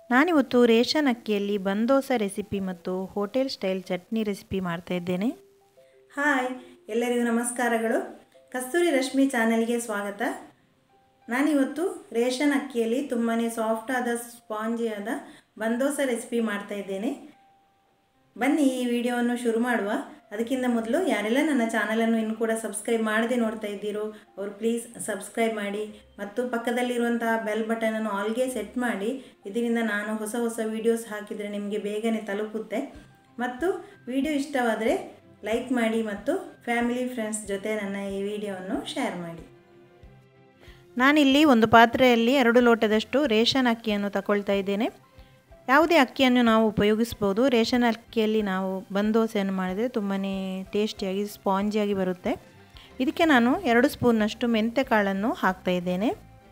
ನಾನಿವತ್ತು ರೇಷನ್ ಅಕ್ಕಿಯಲ್ಲಿ ಬಂದೋಸ ರೆಸಿಪಿ ಮತ್ತು ಹೋಟೆಲ್ ಸ್ಟೈಲ್ ಚಟ್ನಿ ರೆಸಿಪಿ ಮಾಡ್ತಾ ಇದ್ದೇನೆ ಹಾಯ್ ಎಲ್ಲರಿಗೂ ನಮಸ್ಕಾರಗಳು ಕಸ್ತೂರಿ ರಶ್ಮಿ ಚಾನೆಲ್ಗೆ ಸ್ವಾಗತ ನಾನಿವತ್ತು ರೇಷನ್ ಅಕ್ಕಿಯಲ್ಲಿ ತುಂಬಾ ಸಾಫ್ಟ್ ಆದ ಸ್ಪಾಂಜಿಯಾದ ಬಂದೋಸ ರೆಸಿಪಿ ಮಾಡ್ತಾ ಇದ್ದೇನೆ ಬನ್ನಿ ಈ ವಿಡಿಯೋವನ್ನು ಶುರು ಮಾಡುವ ಅದಕ್ಕಿಂತ ಮೊದಲು ಯಾರೆಲ್ಲ ನನ್ನ ಚಾನಲನ್ನು ಇನ್ನೂ ಕೂಡ ಸಬ್ಸ್ಕ್ರೈಬ್ ಮಾಡದೆ ನೋಡ್ತಾ ಇದ್ದೀರೋ ಅವರು ಪ್ಲೀಸ್ ಸಬ್ಸ್ಕ್ರೈಬ್ ಮಾಡಿ ಮತ್ತು ಪಕ್ಕದಲ್ಲಿರುವಂತಹ ಬೆಲ್ ಬಟನನ್ನು ಆಲ್ಗೆ ಸೆಟ್ ಮಾಡಿ ಇದರಿಂದ ನಾನು ಹೊಸ ಹೊಸ ವೀಡಿಯೋಸ್ ಹಾಕಿದರೆ ನಿಮಗೆ ಬೇಗನೆ ತಲುಪುತ್ತೆ ಮತ್ತು ವಿಡಿಯೋ ಇಷ್ಟವಾದರೆ ಲೈಕ್ ಮಾಡಿ ಮತ್ತು ಫ್ಯಾಮಿಲಿ ಫ್ರೆಂಡ್ಸ್ ಜೊತೆ ನನ್ನ ಈ ವಿಡಿಯೋವನ್ನು ಶೇರ್ ಮಾಡಿ ನಾನಿಲ್ಲಿ ಒಂದು ಪಾತ್ರೆಯಲ್ಲಿ ಎರಡು ಲೋಟದಷ್ಟು ರೇಷನ್ ಅಕ್ಕಿಯನ್ನು ತಗೊಳ್ತಾ ಇದ್ದೇನೆ ಯಾವುದೇ ಅಕ್ಕಿಯನ್ನು ನಾವು ಉಪಯೋಗಿಸ್ಬೋದು ರೇಷನ್ ಅಕ್ಕಿಯಲ್ಲಿ ನಾವು ಬಂದೋಸೆಯನ್ನು ಮಾಡಿದರೆ ತುಂಬಾ ಟೇಸ್ಟಿಯಾಗಿ ಸ್ಪಾಂಜಿಯಾಗಿ ಬರುತ್ತೆ ಇದಕ್ಕೆ ನಾನು ಎರಡು ಸ್ಪೂನ್ನಷ್ಟು ಮೆಂತೆ ಕಾಳನ್ನು ಹಾಕ್ತಾ ಇದ್ದೇನೆ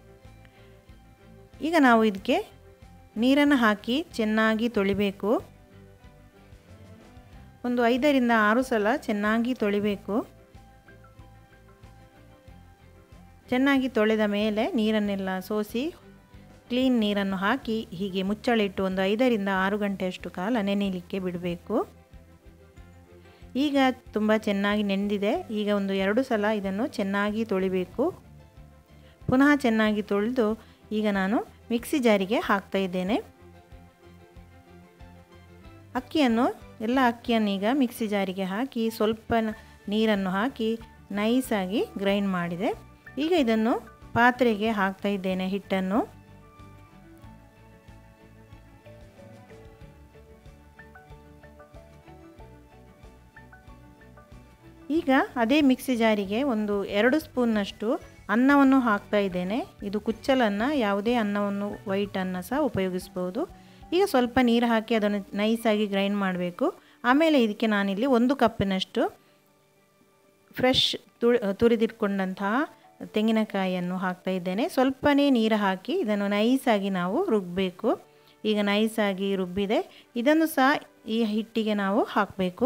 ಈಗ ನಾವು ಇದಕ್ಕೆ ನೀರನ್ನು ಹಾಕಿ ಚೆನ್ನಾಗಿ ತೊಳಿಬೇಕು ಒಂದು ಐದರಿಂದ ಆರು ಸಲ ಚೆನ್ನಾಗಿ ತೊಳಿಬೇಕು ಚೆನ್ನಾಗಿ ತೊಳೆದ ಮೇಲೆ ನೀರನ್ನೆಲ್ಲ ಸೋಸಿ ಕ್ಲೀನ್ ನೀರನ್ನು ಹಾಕಿ ಹೀಗೆ ಮುಚ್ಚಳಿಟ್ಟು ಒಂದು ಐದರಿಂದ ಆರು ಗಂಟೆಯಷ್ಟು ಕಾಲ ನೆನೆಯಲಿಕ್ಕೆ ಬಿಡಬೇಕು ಈಗ ತುಂಬ ಚೆನ್ನಾಗಿ ನೆನೆದಿದೆ ಈಗ ಒಂದು ಎರಡು ಸಲ ಇದನ್ನು ಚೆನ್ನಾಗಿ ತೊಳಿಬೇಕು ಪುನಃ ಚೆನ್ನಾಗಿ ತೊಳೆದು ಈಗ ನಾನು ಮಿಕ್ಸಿ ಜಾರಿಗೆ ಹಾಕ್ತಾ ಇದ್ದೇನೆ ಅಕ್ಕಿಯನ್ನು ಎಲ್ಲ ಅಕ್ಕಿಯನ್ನು ಈಗ ಮಿಕ್ಸಿ ಜಾರಿಗೆ ಹಾಕಿ ಸ್ವಲ್ಪ ನೀರನ್ನು ಹಾಕಿ ನೈಸಾಗಿ ಗ್ರೈಂಡ್ ಮಾಡಿದೆ ಈಗ ಇದನ್ನು ಪಾತ್ರೆಗೆ ಹಾಕ್ತಾ ಇದ್ದೇನೆ ಹಿಟ್ಟನ್ನು ಈಗ ಅದೇ ಮಿಕ್ಸಿ ಜಾರಿಗೆ ಒಂದು ಎರಡು ಸ್ಪೂನ್ನಷ್ಟು ಅನ್ನವನ್ನು ಹಾಕ್ತಾ ಇದ್ದೇನೆ ಇದು ಕುಚ್ಚಲನ್ನ ಯಾವುದೇ ಅನ್ನವನ್ನು ವೈಟ್ ಅನ್ನ ಸಹ ಉಪಯೋಗಿಸ್ಬೋದು ಈಗ ಸ್ವಲ್ಪ ನೀರು ಹಾಕಿ ಅದನ್ನು ನೈಸಾಗಿ ಗ್ರೈಂಡ್ ಮಾಡಬೇಕು ಆಮೇಲೆ ಇದಕ್ಕೆ ನಾನಿಲ್ಲಿ ಒಂದು ಕಪ್ಪಿನಷ್ಟು ಫ್ರೆಶ್ ತುಳಿ ತುರಿದಿಟ್ಕೊಂಡಂತಹ ತೆಂಗಿನಕಾಯಿಯನ್ನು ಹಾಕ್ತಾ ಇದ್ದೇನೆ ಸ್ವಲ್ಪನೇ ನೀರು ಹಾಕಿ ಇದನ್ನು ನೈಸಾಗಿ ನಾವು ರುಬ್ಬಬೇಕು ಈಗ ನೈಸಾಗಿ ರುಬ್ಬಿದೆ ಇದನ್ನು ಸಹ ಈ ಹಿಟ್ಟಿಗೆ ನಾವು ಹಾಕಬೇಕು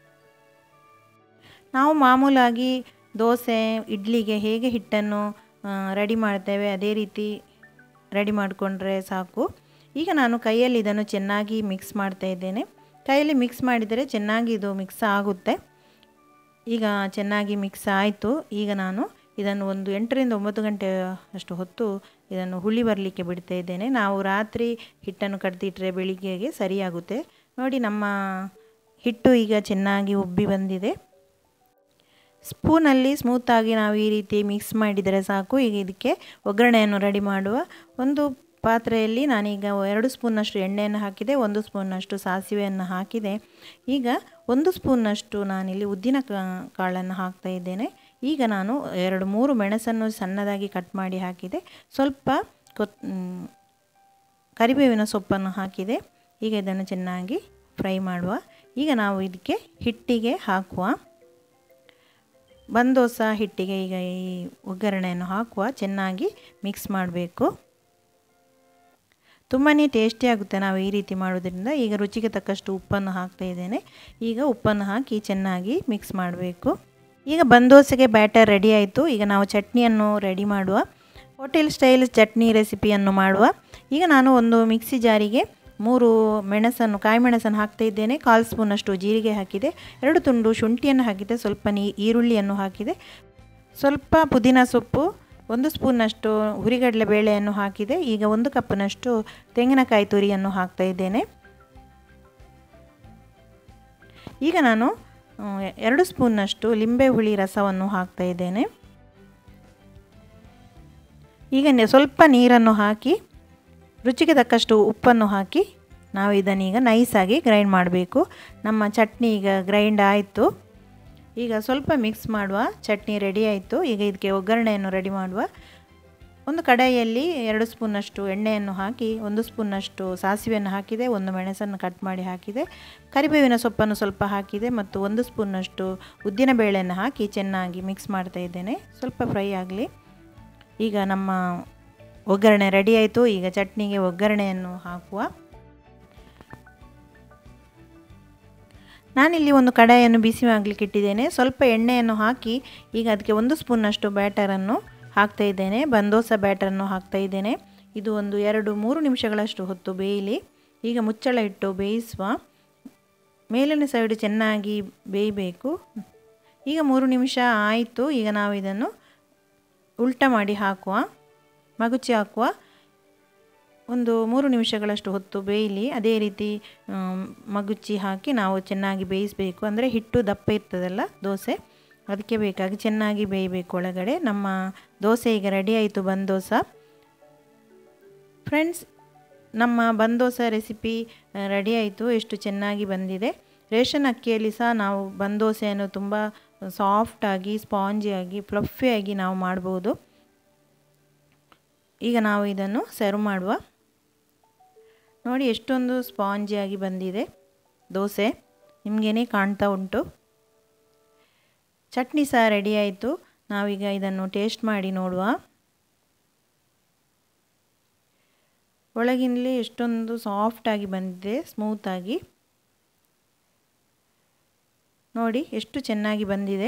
ನಾವು ಮಾಮೂಲಾಗಿ ದೋಸೆ ಇಡ್ಲಿಗೆ ಹೇಗೆ ಹಿಟ್ಟನ್ನು ರೆಡಿ ಮಾಡ್ತೇವೆ ಅದೇ ರೀತಿ ರೆಡಿ ಮಾಡಿಕೊಂಡ್ರೆ ಸಾಕು ಈಗ ನಾನು ಕೈಯಲ್ಲಿ ಇದನ್ನು ಚೆನ್ನಾಗಿ ಮಿಕ್ಸ್ ಮಾಡ್ತಾ ಇದ್ದೇನೆ ಕೈಯಲ್ಲಿ ಮಿಕ್ಸ್ ಮಾಡಿದರೆ ಚೆನ್ನಾಗಿ ಇದು ಮಿಕ್ಸ್ ಆಗುತ್ತೆ ಈಗ ಚೆನ್ನಾಗಿ ಮಿಕ್ಸ್ ಆಯಿತು ಈಗ ನಾನು ಇದನ್ನು ಒಂದು ಎಂಟರಿಂದ ಒಂಬತ್ತು ಗಂಟೆ ಅಷ್ಟು ಹೊತ್ತು ಇದನ್ನು ಹುಳಿ ಬರಲಿಕ್ಕೆ ಬಿಡ್ತಾ ಇದ್ದೇನೆ ನಾವು ರಾತ್ರಿ ಹಿಟ್ಟನ್ನು ಕಡ್ದಿಟ್ರೆ ಬೆಳಿಗ್ಗೆಗೆ ಸರಿಯಾಗುತ್ತೆ ನೋಡಿ ನಮ್ಮ ಹಿಟ್ಟು ಈಗ ಚೆನ್ನಾಗಿ ಉಬ್ಬಿ ಬಂದಿದೆ ಸ್ಪೂನಲ್ಲಿ ಸ್ಮೂತಾಗಿ ನಾವು ಈ ರೀತಿ ಮಿಕ್ಸ್ ಮಾಡಿದರೆ ಸಾಕು ಈಗ ಇದಕ್ಕೆ ಒಗ್ಗರಣೆಯನ್ನು ರೆಡಿ ಮಾಡುವ ಒಂದು ಪಾತ್ರೆಯಲ್ಲಿ ನಾನೀಗ ಎರಡು ಸ್ಪೂನ್ನಷ್ಟು ಎಣ್ಣೆಯನ್ನು ಹಾಕಿದೆ ಒಂದು ಸ್ಪೂನ್ನಷ್ಟು ಸಾಸಿವೆಯನ್ನು ಹಾಕಿದೆ ಈಗ ಒಂದು ಸ್ಪೂನ್ನಷ್ಟು ನಾನಿಲ್ಲಿ ಉದ್ದಿನ ಕಾಳನ್ನು ಹಾಕ್ತಾ ಇದ್ದೇನೆ ಈಗ ನಾನು ಎರಡು ಮೂರು ಮೆಣಸನ್ನು ಸಣ್ಣದಾಗಿ ಕಟ್ ಮಾಡಿ ಹಾಕಿದೆ ಸ್ವಲ್ಪ ಕೊತ್ ಕರಿಬೇವಿನ ಸೊಪ್ಪನ್ನು ಹಾಕಿದೆ ಈಗ ಇದನ್ನು ಚೆನ್ನಾಗಿ ಫ್ರೈ ಮಾಡುವ ಈಗ ನಾವು ಇದಕ್ಕೆ ಹಿಟ್ಟಿಗೆ ಹಾಕುವ ಬಂದೋಸ ಹಿಟ್ಟಿಗೆ ಈಗ ಈ ಒಗ್ಗರಣೆಯನ್ನು ಹಾಕುವ ಚೆನ್ನಾಗಿ ಮಿಕ್ಸ್ ಮಾಡಬೇಕು ತುಂಬಾ ಟೇಸ್ಟಿಯಾಗುತ್ತೆ ನಾವು ಈ ರೀತಿ ಮಾಡೋದ್ರಿಂದ ಈಗ ರುಚಿಗೆ ತಕ್ಕಷ್ಟು ಉಪ್ಪನ್ನು ಹಾಕ್ತಾ ಇದ್ದೇನೆ ಈಗ ಉಪ್ಪನ್ನು ಹಾಕಿ ಚೆನ್ನಾಗಿ ಮಿಕ್ಸ್ ಮಾಡಬೇಕು ಈಗ ಬಂದೋಸೆಗೆ ಬ್ಯಾಟರ್ ರೆಡಿ ಆಯಿತು ಈಗ ನಾವು ಚಟ್ನಿಯನ್ನು ರೆಡಿ ಮಾಡುವ ಹೋಟೆಲ್ ಸ್ಟೈಲ್ ಚಟ್ನಿ ರೆಸಿಪಿಯನ್ನು ಮಾಡುವ ಈಗ ನಾನು ಒಂದು ಮಿಕ್ಸಿ ಜಾರಿಗೆ ಮೂರು ಮೆಣಸನ್ನು ಕಾಯಿ ಮೆಣಸನ್ನು ಹಾಕ್ತಾ ಇದ್ದೇನೆ ಕಾಲು ಸ್ಪೂನಷ್ಟು ಜೀರಿಗೆ ಹಾಕಿದೆ ಎರಡು ತುಂಡು ಶುಂಠಿಯನ್ನು ಹಾಕಿದೆ ಸ್ವಲ್ಪ ನೀ ಈರುಳ್ಳಿಯನ್ನು ಹಾಕಿದೆ ಸ್ವಲ್ಪ ಪುದೀನ ಸೊಪ್ಪು ಒಂದು ಸ್ಪೂನ್ನಷ್ಟು ಹುರಿಗಡಲೆ ಬೇಳೆಯನ್ನು ಹಾಕಿದೆ ಈಗ ಒಂದು ಕಪ್ಪಿನಷ್ಟು ತೆಂಗಿನಕಾಯಿ ತುರಿಯನ್ನು ಹಾಕ್ತಾ ಇದ್ದೇನೆ ಈಗ ನಾನು ಎರಡು ಸ್ಪೂನ್ನಷ್ಟು ಲಿಂಬೆ ಹುಳಿ ರಸವನ್ನು ಹಾಕ್ತಾ ಇದ್ದೇನೆ ಈಗ ಸ್ವಲ್ಪ ನೀರನ್ನು ಹಾಕಿ ರುಚಿಗೆ ತಕ್ಕಷ್ಟು ಉಪ್ಪನ್ನು ಹಾಕಿ ನಾವು ಇದನ್ನೀಗ ನೈಸಾಗಿ ಗ್ರೈಂಡ್ ಮಾಡಬೇಕು ನಮ್ಮ ಚಟ್ನಿ ಈಗ ಗ್ರೈಂಡ್ ಆಯಿತು ಈಗ ಸ್ವಲ್ಪ ಮಿಕ್ಸ್ ಮಾಡುವ ಚಟ್ನಿ ರೆಡಿ ಆಯಿತು ಈಗ ಇದಕ್ಕೆ ಒಗ್ಗರಣೆಯನ್ನು ರೆಡಿ ಮಾಡುವ ಒಂದು ಕಡಾಯಿಯಲ್ಲಿ ಎರಡು ಸ್ಪೂನ್ನಷ್ಟು ಎಣ್ಣೆಯನ್ನು ಹಾಕಿ ಒಂದು ಸ್ಪೂನ್ನಷ್ಟು ಸಾಸಿವೆಯನ್ನು ಹಾಕಿದೆ ಒಂದು ಮೆಣಸನ್ನು ಕಟ್ ಮಾಡಿ ಹಾಕಿದೆ ಕರಿಬೇವಿನ ಸೊಪ್ಪನ್ನು ಸ್ವಲ್ಪ ಹಾಕಿದೆ ಮತ್ತು ಒಂದು ಸ್ಪೂನ್ನಷ್ಟು ಉದ್ದಿನ ಬೇಳೆಯನ್ನು ಹಾಕಿ ಚೆನ್ನಾಗಿ ಮಿಕ್ಸ್ ಮಾಡ್ತಾ ಇದ್ದೇನೆ ಸ್ವಲ್ಪ ಫ್ರೈ ಆಗಲಿ ಈಗ ನಮ್ಮ ಒಗ್ಗರಣೆ ರೆಡಿ ಆಯಿತು ಈಗ ಚಟ್ನಿಗೆ ಒಗ್ಗರಣೆಯನ್ನು ಹಾಕುವ ನಾನಿಲ್ಲಿ ಒಂದು ಕಡಾಯಿಯನ್ನು ಬಿಸಿ ಆಗಲಿಕ್ಕೆ ಇಟ್ಟಿದ್ದೇನೆ ಸ್ವಲ್ಪ ಎಣ್ಣೆಯನ್ನು ಹಾಕಿ ಈಗ ಅದಕ್ಕೆ ಒಂದು ಸ್ಪೂನ್ನಷ್ಟು ಬ್ಯಾಟರನ್ನು ಹಾಕ್ತಾ ಇದ್ದೇನೆ ಬಂದೋಸ ಬ್ಯಾಟರನ್ನು ಹಾಕ್ತಾ ಇದ್ದೇನೆ ಇದು ಒಂದು ಎರಡು ಮೂರು ನಿಮಿಷಗಳಷ್ಟು ಹೊತ್ತು ಬೇಯಲಿ ಈಗ ಮುಚ್ಚಳ ಇಟ್ಟು ಬೇಯಿಸುವ ಮೇಲಿನ ಸೈಡು ಚೆನ್ನಾಗಿ ಬೇಯಬೇಕು ಈಗ ಮೂರು ನಿಮಿಷ ಆಯಿತು ಈಗ ನಾವು ಇದನ್ನು ಉಲ್ಟ ಮಾಡಿ ಹಾಕುವ ಮಗುಚಿ ಹಾಕುವ ಒಂದು ಮೂರು ನಿಮಿಷಗಳಷ್ಟು ಹೊತ್ತು ಬೇಯಲಿ ಅದೇ ರೀತಿ ಮಗುಚಿ ಹಾಕಿ ನಾವು ಚೆನ್ನಾಗಿ ಬೇಯಿಸಬೇಕು ಅಂದರೆ ಹಿಟ್ಟು ದಪ್ಪ ಇರ್ತದಲ್ಲ ದೋಸೆ ಅದಕ್ಕೆ ಬೇಕಾಗಿ ಚೆನ್ನಾಗಿ ಬೇಯಬೇಕು ಒಳಗಡೆ ನಮ್ಮ ದೋಸೆ ಈಗ ರೆಡಿ ಆಯಿತು ಬಂದೋಸ ಫ್ರೆಂಡ್ಸ್ ನಮ್ಮ ಬಂದೋಸ ರೆಸಿಪಿ ರೆಡಿ ಆಯಿತು ಎಷ್ಟು ಚೆನ್ನಾಗಿ ಬಂದಿದೆ ರೇಷನ್ ಅಕ್ಕಿಯಲ್ಲಿ ಸಹ ನಾವು ಬಂದೋಸೆಯನ್ನು ತುಂಬ ಸಾಫ್ಟಾಗಿ ಸ್ಪಾಂಜಿಯಾಗಿ ಫ್ಲಫಿಯಾಗಿ ನಾವು ಮಾಡ್ಬೋದು ಈಗ ನಾವು ಇದನ್ನು ಸರ್ವ್ ಮಾಡುವ ನೋಡಿ ಎಷ್ಟೊಂದು ಸ್ಪಾಂಜಿಯಾಗಿ ಬಂದಿದೆ ದೋಸೆ ನಿಮಗೇನೆ ಕಾಣ್ತಾ ಉಂಟು ಚಟ್ನಿ ಸಹ ರೆಡಿ ಆಯಿತು ನಾವೀಗ ಇದನ್ನು ಟೇಸ್ಟ್ ಮಾಡಿ ನೋಡುವ ಒಳಗಿನಲ್ಲೇ ಎಷ್ಟೊಂದು ಸಾಫ್ಟಾಗಿ ಬಂದಿದೆ ಸ್ಮೂತಾಗಿ ನೋಡಿ ಎಷ್ಟು ಚೆನ್ನಾಗಿ ಬಂದಿದೆ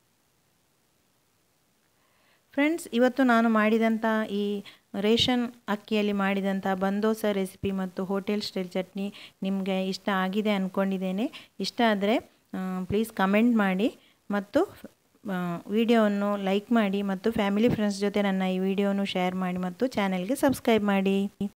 ಫ್ರೆಂಡ್ಸ್ ಇವತ್ತು ನಾನು ಮಾಡಿದಂಥ ಈ ರೇಷನ್ ಅಕ್ಕಿಯಲ್ಲಿ ಮಾಡಿದಂಥ ಬಂದೋಸ ರೆಸಿಪಿ ಮತ್ತು ಹೋಟೆಲ್ ಸ್ಟೈಲ್ ಚಟ್ನಿ ನಿಮಗೆ ಇಷ್ಟ ಆಗಿದೆ ಅಂದ್ಕೊಂಡಿದ್ದೇನೆ ಇಷ್ಟ ಆದರೆ ಪ್ಲೀಸ್ ಕಮೆಂಟ್ ಮಾಡಿ ಮತ್ತು ವಿಡಿಯೋವನ್ನು ಲೈಕ್ ಮಾಡಿ ಮತ್ತು ಫ್ಯಾಮಿಲಿ ಫ್ರೆಂಡ್ಸ್ ಜೊತೆ ನನ್ನ ಈ ವಿಡಿಯೋವನ್ನು ಶೇರ್ ಮಾಡಿ ಮತ್ತು ಚಾನೆಲ್ಗೆ ಸಬ್ಸ್ಕ್ರೈಬ್ ಮಾಡಿ